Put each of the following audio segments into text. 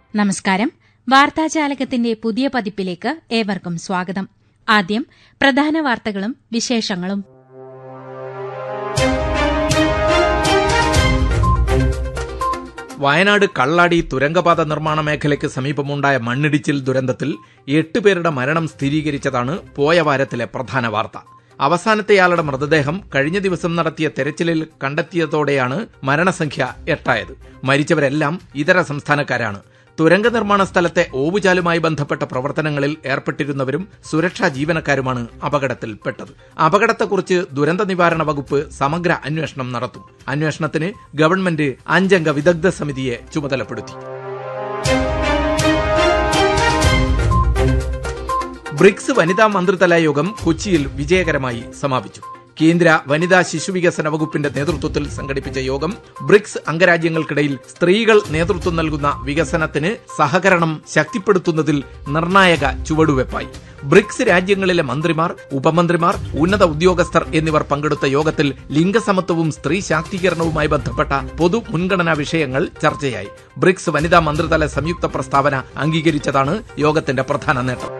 നമസ്കാരം വാർത്താജാലകത്തിന്റെ പുതിയ പതിപ്പിലേക്ക് ഏവർക്കും സ്വാഗതം ആദ്യം പ്രധാന വാർത്തകളും വിശേഷങ്ങളും വയനാട് കള്ളാടി തുരങ്കപാത നിർമ്മാണ മേഖലയ്ക്ക് സമീപമുണ്ടായ മണ്ണിടിച്ചിൽ ദുരന്തത്തിൽ എട്ട് പേരുടെ മരണം സ്ഥിരീകരിച്ചതാണ് പോയ വാരത്തിലെ പ്രധാന വാർത്ത അവസാനത്തെയാളുടെ മൃതദേഹം കഴിഞ്ഞ ദിവസം നടത്തിയ തെരച്ചിലിൽ കണ്ടെത്തിയതോടെയാണ് മരണസംഖ്യ എട്ടായത് മരിച്ചവരെല്ലാം ഇതര സംസ്ഥാനക്കാരാണ് തുരങ്ക നിർമ്മാണ സ്ഥലത്തെ ഓവുചാലുമായി ബന്ധപ്പെട്ട പ്രവർത്തനങ്ങളിൽ ഏർപ്പെട്ടിരുന്നവരും സുരക്ഷാ ജീവനക്കാരുമാണ് അപകടത്തിൽപ്പെട്ടത് അപകടത്തെക്കുറിച്ച് ദുരന്ത നിവാരണ വകുപ്പ് സമഗ്ര അന്വേഷണം നടത്തും അന്വേഷണത്തിന് ഗവൺമെന്റ് അഞ്ചംഗ വിദഗ്ധ സമിതിയെ ചുമതലപ്പെടുത്തി ബ്രിക്സ് വനിതാ മന്ത്രിതല യോഗം കൊച്ചിയിൽ വിജയകരമായി സമാപിച്ചു കേന്ദ്ര വനിതാ ശിശുവികസന വകുപ്പിന്റെ നേതൃത്വത്തിൽ സംഘടിപ്പിച്ച യോഗം ബ്രിക്സ് അംഗരാജ്യങ്ങൾക്കിടയിൽ സ്ത്രീകൾ നേതൃത്വം നൽകുന്ന വികസനത്തിന് സഹകരണം ശക്തിപ്പെടുത്തുന്നതിൽ നിർണായക ചുവടുവെപ്പായി ബ്രിക്സ് രാജ്യങ്ങളിലെ മന്ത്രിമാർ ഉപമന്ത്രിമാർ ഉന്നത ഉദ്യോഗസ്ഥർ എന്നിവർ പങ്കെടുത്ത യോഗത്തിൽ ലിംഗസമത്വവും സ്ത്രീ ശാക്തീകരണവുമായി ബന്ധപ്പെട്ട പൊതു മുൻഗണനാ വിഷയങ്ങൾ ചർച്ചയായി ബ്രിക്സ് വനിതാ മന്ത്രിതല സംയുക്ത പ്രസ്താവന അംഗീകരിച്ചതാണ് യോഗത്തിന്റെ പ്രധാന നേട്ടം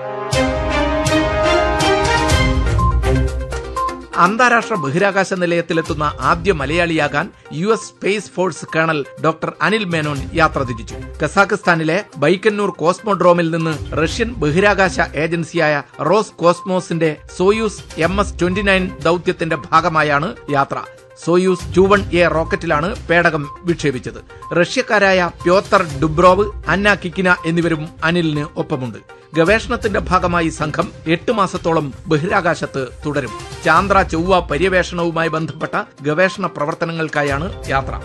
അന്താരാഷ്ട്ര ബഹിരാകാശ നിലയത്തിലെത്തുന്ന ആദ്യ മലയാളിയാകാൻ U S space force colonel doctor Anil Menon യാത്ര തിരിച്ചു കസാഖിസ്ഥാനിലെ ബൈക്കന്നൂർ കോസ്മോഡ്രോമിൽ നിന്ന് റഷ്യൻ ബഹിരാകാശ ഏജൻസിയായ റോസ് കോസ്മോസിന്റെ Soyuz M S twenty nine ദൌത്യത്തിന്റെ ഭാഗമായാണ് യാത്ര സോയൂസ് ടു വൺ എ റോക്കറ്റിലാണ് പേടകം വിക്ഷേപിച്ചത് റഷ്യക്കാരായ പ്യോത്തർ ഡുബ്രോവ് അന്ന കിക്കിന എന്നിവരും അനിലിന് ഒപ്പമുണ്ട് ഗവേഷണത്തിന്റെ ഭാഗമായി സംഘം എട്ട് മാസത്തോളം ബഹിരാകാശത്ത് തുടരും ചാന്ദ്ര ചൊവ്വ പര്യവേഷണവുമായി ബന്ധപ്പെട്ട ഗവേഷണ പ്രവർത്തനങ്ങൾക്കായാണ് യാത്ര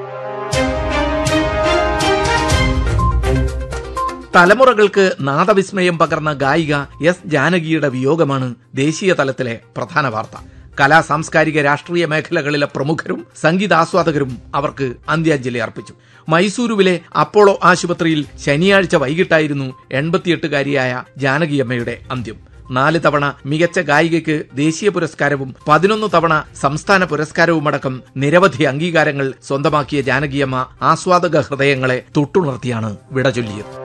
തലമുറകൾക്ക് നാദവിസ്മയം പകർന്ന ഗായിക എസ് ജാനകിയുടെ വിയോഗമാണ് ദേശീയ തലത്തിലെ പ്രധാന വാർത്ത കലാ സാംസ്കാരിക രാഷ്ട്രീയ മേഖലകളിലെ പ്രമുഖരും സംഗീതാസ്വാദകരും അവർക്ക് അന്ത്യാഞ്ജലി അർപ്പിച്ചു മൈസൂരുവിലെ അപ്പോളോ ആശുപത്രിയിൽ ശനിയാഴ്ച വൈകിട്ടായിരുന്നു എൺപത്തിയെട്ടുകാരിയായ ജാനകിയമ്മയുടെ അന്ത്യം നാല് തവണ മികച്ച ഗായികയ്ക്ക് ദേശീയ പുരസ്കാരവും പതിനൊന്ന് തവണ സംസ്ഥാന പുരസ്കാരവുമടക്കം നിരവധി അംഗീകാരങ്ങൾ സ്വന്തമാക്കിയ ജാനകിയമ്മ ആസ്വാദക ഹൃദയങ്ങളെ തൊട്ടുണർത്തിയാണ് വിട ചൊല്ലിയത്